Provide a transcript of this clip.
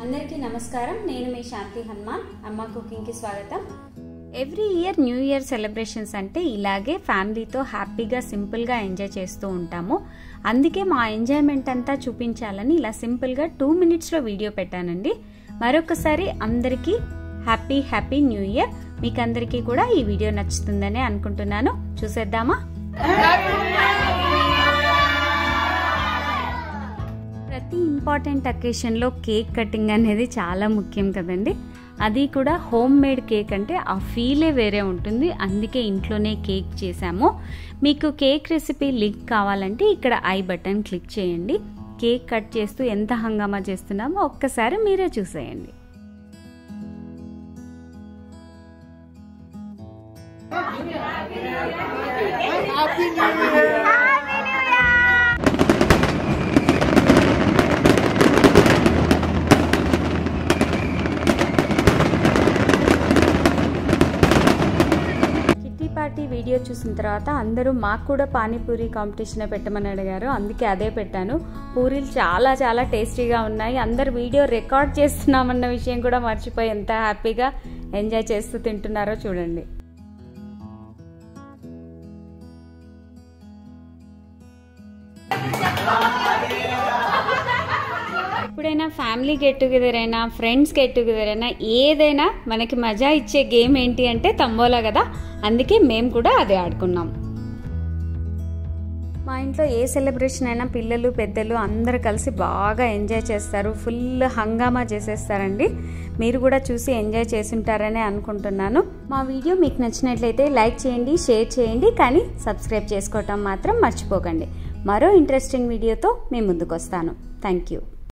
అందరికీ నమస్కారం నేను మీ శాంతి హనుమాన్ అమ్మ కుకింగ్కి స్వాగతం every year new year celebrations అంటే ఇలాగే ఫ్యామిలీతో హ్యాపీగా సింపుల్గా ఎంజాయ్ చేస్తూ ఉంటాము అందుకే మా ఎంజాయ్మెంట్ అంతా చూపించాలని ఇలా సింపుల్గా టూ మినిట్స్లో వీడియో పెట్టానండి మరొకసారి అందరికీ హ్యాపీ హ్యాపీ న్యూ ఇయర్ మీకు అందరికీ కూడా ఈ వీడియో నచ్చుతుందని అనుకుంటున్నాను చూసేద్దామా ప్రతి ఇంపార్టెంట్ అకేషన్లో కేక్ కటింగ్ అనేది చాలా ముఖ్యం కదండి అది కూడా హోమ్ మేడ్ కేక్ అంటే ఆ ఫీలే వేరే ఉంటుంది అందుకే ఇంట్లోనే కేక్ చేశాము మీకు కేక్ రెసిపీ లింక్ కావాలంటే ఇక్కడ ఐ బటన్ క్లిక్ చేయండి కేక్ కట్ చేస్తూ ఎంత హంగామా చేస్తున్నామో ఒక్కసారి మీరే చూసేయండి కిట్టి పార్టీ వీడియో చూసిన తర్వాత అందరూ మాకు కూడా పానీపూరి కాంపిటీషన్ పెట్టమని అడిగారు అందుకే అదే పెట్టాను పూరీలు చాలా చాలా టేస్టీగా ఉన్నాయి అందరు వీడియో రికార్డ్ చేస్తున్నామన్న విషయం కూడా మర్చిపోయి ఎంత హ్యాపీగా ఎంజాయ్ చేస్తూ తింటున్నారో చూడండి ఎప్పుడైనా ఫ్యామిలీ గెట్ టుగెదర్ అయినా ఫ్రెండ్స్ గెట్ టుగెదర్ అయినా ఏదైనా మనకి మజా ఇచ్చే గేమ్ ఏంటి అంటే తంబోలా కదా అందుకే మేము కూడా అదే ఆడుకున్నాం మా ఇంట్లో ఏ సెలబ్రేషన్ అయినా పిల్లలు పెద్దలు అందరు కలిసి బాగా ఎంజాయ్ చేస్తారు ఫుల్ హంగామా చేసేస్తారండి మీరు కూడా చూసి ఎంజాయ్ చేసుంటారని అనుకుంటున్నాను మా వీడియో మీకు నచ్చినట్లయితే లైక్ చేయండి షేర్ చేయండి కానీ సబ్స్క్రైబ్ చేసుకోవటం మాత్రం మర్చిపోకండి మరో ఇంట్రెస్టింగ్ వీడియోతో మీ ముందుకు వస్తాను థ్యాంక్ యూ